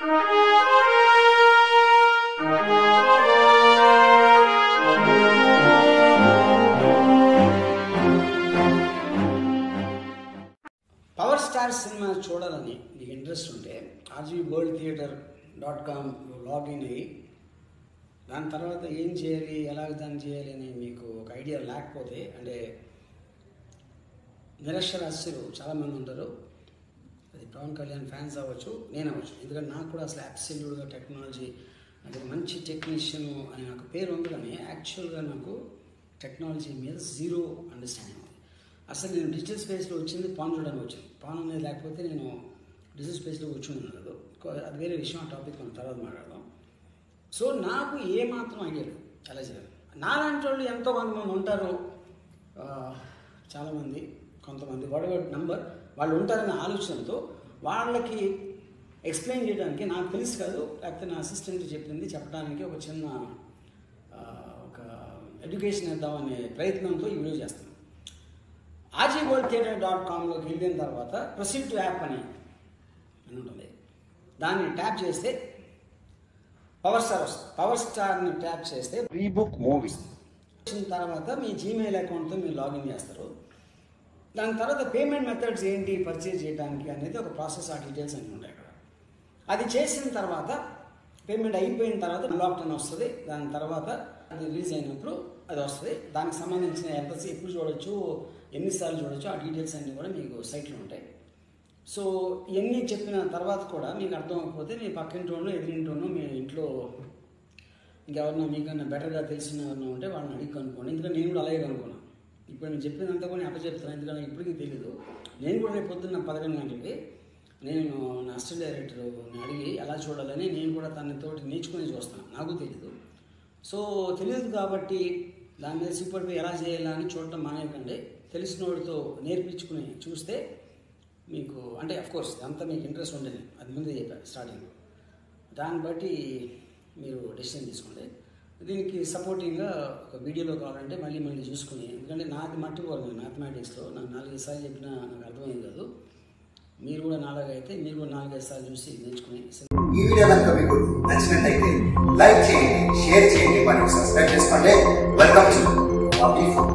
power star cinema చూడాలని నీకు interest ఉంటే RG world theatre dot com login అయ్యి దాని తర్వాత ఏం చేయాలి ఎలాగ దాన్ని చేయాలి అని మీకు ఒక ఐడియా లేకపోతే అంటే నిరక్షరాస్యులు చాలామంది ఉంటారు అది పవన్ కళ్యాణ్ ఫ్యాన్స్ అవ్వచ్చు నేను అవ్వచ్చు ఎందుకంటే నాకు కూడా అసలు అబ్సల్యూట్గా టెక్నాలజీ అంటే మంచి టెక్నీషియన్ అని నాకు పేరు ఉంది కానీ యాక్చువల్గా నాకు టెక్నాలజీ మీద జీరో అండర్స్టాండింగ్ ఉంది అసలు నేను డిజిటల్ స్పేస్లో వచ్చింది పాన్ చూడడానికి వచ్చింది పాన్ అనేది లేకపోతే నేను డిజిటల్ స్పేస్లో కూర్చుని ఉండదు అది వేరే విషయం ఆ టాపిక్ మనం తర్వాత మాట్లాడదాం సో నాకు ఏ మాత్రం ఐడియా లేదు ఎలా చేయాలి నాలాంటి వాళ్ళు ఎంతో మంది ఉంటారు ఆ, చాలామంది కొంతమంది వాడు నంబర్ వాళ్ళు ఉంటారనే ఆలోచనతో వాళ్ళకి ఎక్స్ప్లెయిన్ చేయడానికి నాకు తెలుసు కాదు లేకపోతే నా అసిస్టెంట్ చెప్పింది చెప్పడానికి ఒక చిన్న ఆ, ఒక ఎడ్యుకేషన్ ఇద్దామనే ప్రయత్నంతో ఈ వీడియో చేస్తాను ఆజీ వరల్డ్ థియేటర్ డాట్ కామ్లోకి వెళ్ళిన తర్వాత ప్రొసీడ్ టు యాప్ అని అని ఉంటుంది దాన్ని ట్యాప్ చేస్తే పవర్ స్టార్ వస్తుంది పవర్ స్టార్ని ట్యాప్ చేస్తే రీబుక్ మూవీస్ వచ్చిన తర్వాత మీ జీమెయిల్ అకౌంట్తో మీరు లాగిన్ చేస్తారు దాని తర్వాత పేమెంట్ మెథడ్స్ ఏంటి పర్చేజ్ చేయడానికి అనేది ఒక ప్రాసెస్ ఆ డీటెయిల్స్ అన్నీ ఉంటాయి అక్కడ అది చేసిన తర్వాత పేమెంట్ అయిపోయిన తర్వాత అన్లాక్డ్ అని వస్తుంది దాని తర్వాత అది రిలీజ్ అయినప్పుడు అది వస్తుంది దానికి సంబంధించిన ఎంతసేపు ఎప్పుడు చూడొచ్చు ఎన్నిసార్లు చూడొచ్చు ఆ డీటెయిల్స్ అన్నీ కూడా మీకు సైట్లో ఉంటాయి సో ఇవన్నీ చెప్పిన తర్వాత కూడా మీకు అర్థం అవ్వకపోతే మీ పక్కింటోనో ఎదిరింటోనో మీ ఇంట్లో ఇంకెవరన్నా మీకన్నా బెటర్గా తెలిసిన ఎవరన్నా ఉంటే వాళ్ళని అడిగి కనుక్కోండి ఎందుకంటే నేను కూడా అలాగే కనుక్కున్నాను ఇప్పుడు నేను చెప్పినంతా కూడా నేను అప్పచెప్తాను ఎందుకంటే నాకు ఇప్పటికీ తెలియదు నేను కూడా రేపు పొద్దున్న పదకొండు గంటలకి నేను నా అసిస్టెంట్ డైరెక్టర్ని అడిగి ఎలా చూడాలని నేను కూడా తనతోటి నేర్చుకుని చూస్తాను నాకు తెలియదు సో తెలియదు కాబట్టి దాని మీద సిప్పడిపోయి ఎలా చేయాలా అని చూడటం మానేయకండి తెలిసిన వాడితో నేర్పించుకుని చూస్తే మీకు అంటే అఫ్ కోర్స్ అంతా మీకు ఇంట్రెస్ట్ ఉండేది అది ముందే చెప్పాను స్టార్టింగ్ దాన్ని బట్టి మీరు డెసిషన్ తీసుకోండి దీనికి సపోర్టింగ్గా ఒక వీడియోలో కావాలంటే మళ్ళీ మళ్ళీ చూసుకుని ఎందుకంటే నాది మట్టి పోదు మ్యాథమెటిక్స్లో నాకు నాలుగైదు సార్లు చెప్పినా నాకు అర్థమైంది కాదు మీరు కూడా నాలుగైతే మీరు కూడా నాలుగైదు సార్లు చూసి నేర్చుకుని ఈ వీడియో కనుక మీకు నచ్చినట్లయితే లైక్ చేయండి షేర్ చేయండి మరియు సబ్స్క్రైబ్ చేసుకోండి వెల్కమ్ టు